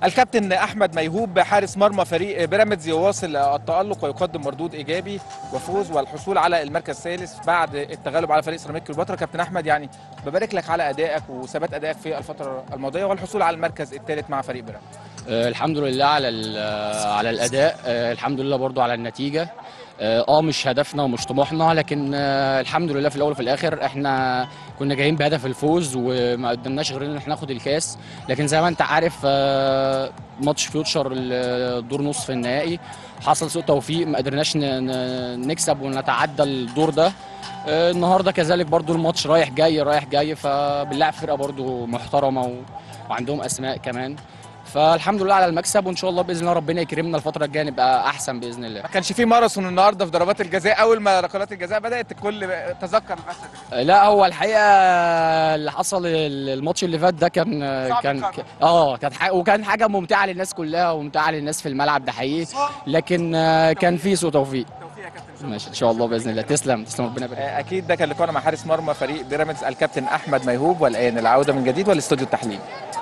الكابتن احمد ميهوب حارس مرمى فريق بيراميدز يواصل التالق ويقدم مردود ايجابي وفوز والحصول على المركز الثالث بعد التغلب على فريق سيراميكا كليوباترا كابتن احمد يعني ببارك لك على ادائك وثبات ادائك في الفتره الماضيه والحصول على المركز الثالث مع فريق بيراميدز آه، الحمد لله على ال- آه، على الاداء آه، الحمد لله برضو على النتيجه اه آه، مش هدفنا ومش طموحنا لكن آه، الحمد لله في الاول وفي الاخر احنا كنا جايين بهدف الفوز وما قدمناش غير ان احنا ناخد الكاس لكن زي ما انت عارف آه، ماتش فيوتشر الدور نصف النهائي حصل سوء توفيق ما قدرناش ن- ن- نكسب ونتعدى الدور ده آه، النهارده كذلك برضو الماتش رايح جاي رايح جاي فبنلعب فرقه برضو محترمه و... وعندهم اسماء كمان فالحمد لله على المكسب وان شاء الله باذن الله ربنا يكرمنا الفتره الجايه نبقى احسن باذن الله ما كانش في ماراثون النهارده في ضربات الجزاء اول ما ركلات الجزاء بدات الكل تذكر المشهد لا هو الحقيقه اللي حصل الماتش اللي فات ده كان صعب كان يتكرر. اه كانت ح- وكان حاجه ممتعه للناس كلها وممتعه للناس في الملعب ده حقيقي لكن آه، كان في سوء توفيق توفيق يا كابتن ماشي ان شاء الله باذن الله تسلم تسلم ربنا يبارك آه، اكيد ده كان لقاءنا مع حارس مرمى فريق بيراميدز الكابتن احمد ميهوب والان العوده من جديد والاستوديو التحليلي